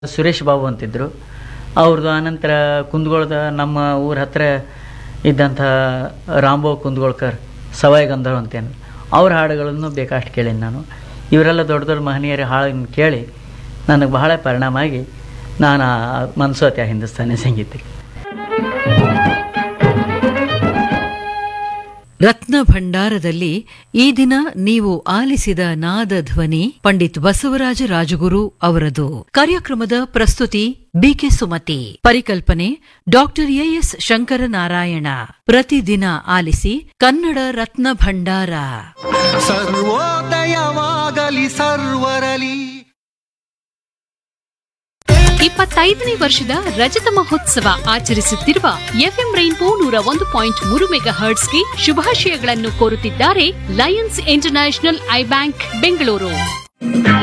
ಸುರೇಶ್ ಬಾಬು ಅಂತಿದ್ರು ಅವ್ರದ್ದು ಆನಂತರ ಕುಂದಗೋಳದ ನಮ್ಮ ಊರ ಹತ್ರ ಇದ್ದಂಥ ರಾಂಬೋ ಕುಂದಗೋಳ್ಕರ್ ಸವಾಯಿ ಗಂಧರ್ವ ಅಂತೇನು ಅವ್ರ ಹಾಡುಗಳನ್ನು ಬೇಕಷ್ಟು ಕೇಳೀನಿ ನಾನು ಇವರೆಲ್ಲ ದೊಡ್ಡ ದೊಡ್ಡ ಮಹನೀಯರ ಹಾಡನ್ನು ಕೇಳಿ ನನಗೆ ಬಹಳ ಪರಿಣಾಮ ಆಗಿ ನಾನು ಮನ್ಸೋತ್ಯ ಹಿಂದೂಸ್ತಾನಿ ಸಂಗೀತಕ್ಕೆ ರತ್ನ ಭಂಡಾರದಲ್ಲಿ ಈ ದಿನ ನೀವು ಆಲಿಸಿದ ನಾದ ಧ್ವನಿ ಪಂಡಿತ್ ಬಸವರಾಜ ರಾಜಗುರು ಅವರದು ಕಾರ್ಯಕ್ರಮದ ಪ್ರಸ್ತುತಿ ಬಿಕೆ ಸುಮತಿ ಪರಿಕಲ್ಪನೆ ಡಾಕ್ಟರ್ ಎಎಸ್ ಶಂಕರನಾರಾಯಣ ಪ್ರತಿದಿನ ಆಲಿಸಿ ಕನ್ನಡ ರತ್ನ ಭಂಡಾರ ಸರ್ವೋದಯವಾಗಲಿ ಸರ್ವರಲಿ ಇಪ್ಪತ್ತೈದನೇ ವರ್ಷದ ರಜತ ಮಹೋತ್ಸವ ಆಚರಿಸುತ್ತಿರುವ ಎಫ್ಎಂ ರೈನ್ಬೋ ನೂರ ಒಂದು ಪಾಯಿಂಟ್ ಮೂರು ಮೆಗಾ ಹರ್ಟ್ಸ್ಗೆ ಶುಭಾಶಯಗಳನ್ನು ಕೋರುತ್ತಿದ್ದಾರೆ lions international eye bank Bengaluru